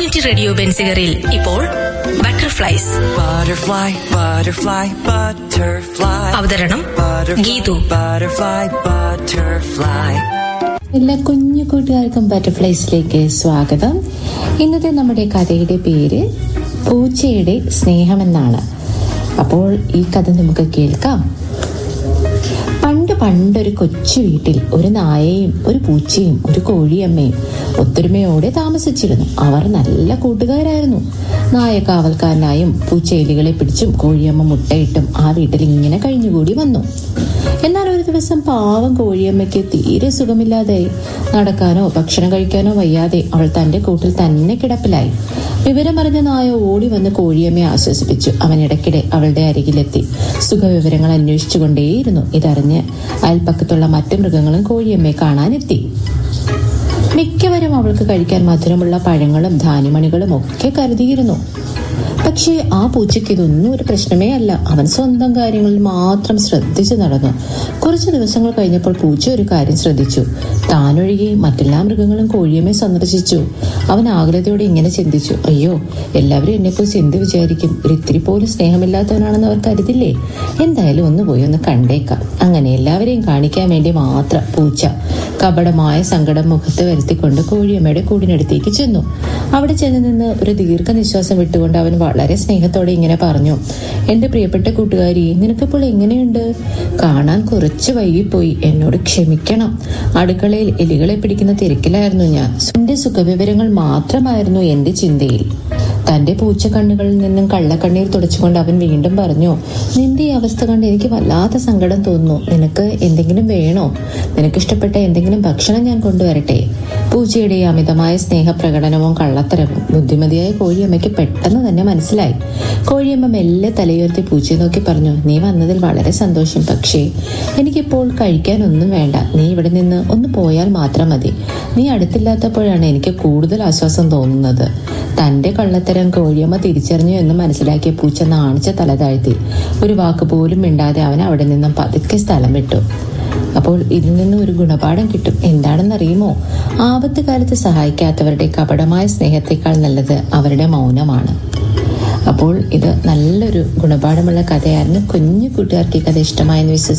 Community radio ബെൻസിഗറിൽ ഇപ്പോൾ butterflies Butterfly, butterfly, butterfly. അവതരണം Butterfly, ഗീതു Butterfly, butterfly. എല്ലാ കുഞ്ഞു കൂട്ടുകാർക്കും ബട്ടർഫ്ലൈസിലേക്ക് സ്വാഗതം ഇന്നത്തെ നമ്മുടെ കഥയുടെ പേര് പൂച്ചയുടെ സ്നേഹമെന്നാണ് അപ്പോൾ ഈ കഥ നമുക്ക് കേൾക്കാം പണ്ട് പണ്ടൊരു കൊച്ചു വീട്ടിൽ ഒരു നായയും ഒരു പൂച്ചയും ഒരു കോഴിയമ്മയും ഒത്തൊരുമയോടെ താമസിച്ചിരുന്നു അവർ നല്ല കൂട്ടുകാരായിരുന്നു നായ കാവൽക്കാരനായും പൂച്ച എലികളെ പിടിച്ചും കോഴിയമ്മ മുട്ടയിട്ടും ആ വീട്ടിൽ ഇങ്ങനെ കഴിഞ്ഞുകൂടി വന്നു എന്നാൽ ഒരു ദിവസം പാവം കോഴിയമ്മയ്ക്ക് തീരെ സുഖമില്ലാതായി നടക്കാനോ ഭക്ഷണം കഴിക്കാനോ വയ്യാതെ അവൾ തന്റെ കൂട്ടിൽ തന്നെ കിടപ്പിലായി വിവരമറിഞ്ഞ നായ ഓടി വന്ന് കോഴിയമ്മയെ ആശ്വസിപ്പിച്ചു അവൻ ഇടയ്ക്കിടെ അവളുടെ അരികിലെത്തി സുഖവിവരങ്ങൾ അന്വേഷിച്ചുകൊണ്ടേയിരുന്നു ഇതറിഞ്ഞ് അയൽപ്പക്കത്തുള്ള മറ്റു മൃഗങ്ങളും കോഴിയമ്മയെ കാണാനെത്തി മിക്കവരും അവൾക്ക് കഴിക്കാൻ മധുരമുള്ള പഴങ്ങളും ധാന്യമണികളും ഒക്കെ കരുതിയിരുന്നു പക്ഷേ ആ പൂച്ചയ്ക്ക് ഇതൊന്നും ഒരു പ്രശ്നമേ അല്ല അവൻ സ്വന്തം കാര്യങ്ങളിൽ മാത്രം ശ്രദ്ധിച്ചു നടന്നു കുറച്ച് ദിവസങ്ങൾ കഴിഞ്ഞപ്പോൾ പൂച്ച ഒരു കാര്യം ശ്രദ്ധിച്ചു താനൊഴികെ മറ്റെല്ലാ മൃഗങ്ങളും കോഴിയമ്മയെ സന്ദർശിച്ചു അവൻ ആകുലതയോടെ ഇങ്ങനെ ചിന്തിച്ചു അയ്യോ എല്ലാവരും എന്നെക്കുറിച്ച് എന്ത് വിചാരിക്കും ഒരു ഇത്തിരി പോലും സ്നേഹമില്ലാത്തവനാണെന്ന് അവർ കരുതില്ലേ എന്തായാലും ഒന്ന് പോയി ഒന്ന് കണ്ടേക്കാം അങ്ങനെ എല്ലാവരെയും കാണിക്കാൻ വേണ്ടി മാത്രം പൂച്ച കപടമായ സങ്കടം മുഖത്ത് വരുത്തിക്കൊണ്ട് കോഴിയമ്മയുടെ കൂടിനടുത്തേക്ക് ചെന്നു അവിടെ ചെന്ന് നിന്ന് ഒരു ദീർഘനിശ്വാസം വിട്ടുകൊണ്ട് അവൻ വളരെ സ്നേഹത്തോടെ ഇങ്ങനെ പറഞ്ഞു എന്റെ പ്രിയപ്പെട്ട കൂട്ടുകാരി നിനക്കിപ്പോൾ എങ്ങനെയുണ്ട് കാണാൻ കുറച്ച് വൈകിപ്പോയി എന്നോട് ക്ഷമിക്കണം അടുക്കളയിൽ എലികളെ പിടിക്കുന്ന തിരക്കിലായിരുന്നു ഞാൻ എന്റെ സുഖവിവരങ്ങൾ മാത്രമായിരുന്നു എന്റെ ചിന്തയിൽ തന്റെ പൂച്ചക്കണ്ണുകളിൽ നിന്നും കള്ളക്കണ്ണീർ തുടച്ചുകൊണ്ട് അവൻ വീണ്ടും പറഞ്ഞു നിന്റെ ഈ അവസ്ഥ കണ്ട് എനിക്ക് വല്ലാത്ത സങ്കടം തോന്നുന്നു നിനക്ക് എന്തെങ്കിലും വേണോ നിനക്കിഷ്ടപ്പെട്ട എന്തെങ്കിലും ഭക്ഷണം ഞാൻ കൊണ്ടുവരട്ടെ പൂച്ചയുടെ ഈ അമിതമായ സ്നേഹപ്രകടനവും കള്ളത്തരവും ബുദ്ധിമതിയായ കോഴിയമ്മയ്ക്ക് പെട്ടെന്ന് തന്നെ മനസ്സിലായി കോഴിയമ്മ മെല്ലെ തലയുയർത്തി പൂച്ചയെ നോക്കി പറഞ്ഞു നീ വന്നതിൽ വളരെ സന്തോഷം പക്ഷേ എനിക്കിപ്പോൾ കഴിക്കാനൊന്നും വേണ്ട നീ ഇവിടെ നിന്ന് ഒന്ന് പോയാൽ മാത്രം മതി നീ അടുത്തില്ലാത്തപ്പോഴാണ് എനിക്ക് കൂടുതൽ ആശ്വാസം തോന്നുന്നത് തന്റെ കള്ളത്തരം കോഴിയമ്മ തിരിച്ചറിഞ്ഞു എന്ന് മനസ്സിലാക്കിയ പൂച്ച നാണിച്ച തല താഴ്ത്തി ഒരു വാക്ക് പോലും മിണ്ടാതെ അവൻ അവിടെ നിന്നും പതുക്കെ സ്ഥലം വിട്ടു അപ്പോൾ ഇതിൽ നിന്ന് ഒരു ഗുണപാഠം കിട്ടും എന്താണെന്നറിയുമോ ആപത്ത് കാലത്ത് സഹായിക്കാത്തവരുടെ കപടമായ സ്നേഹത്തെക്കാൾ നല്ലത് അവരുടെ മൗനമാണ് അപ്പോൾ ഇത് നല്ലൊരു ഗുണപാഠമുള്ള കഥയായിരുന്നു കുഞ്ഞു കൂട്ടുകാർക്ക് ഈ കഥ ഇഷ്ടമായെന്ന് വിശ്വസിക്കുന്നു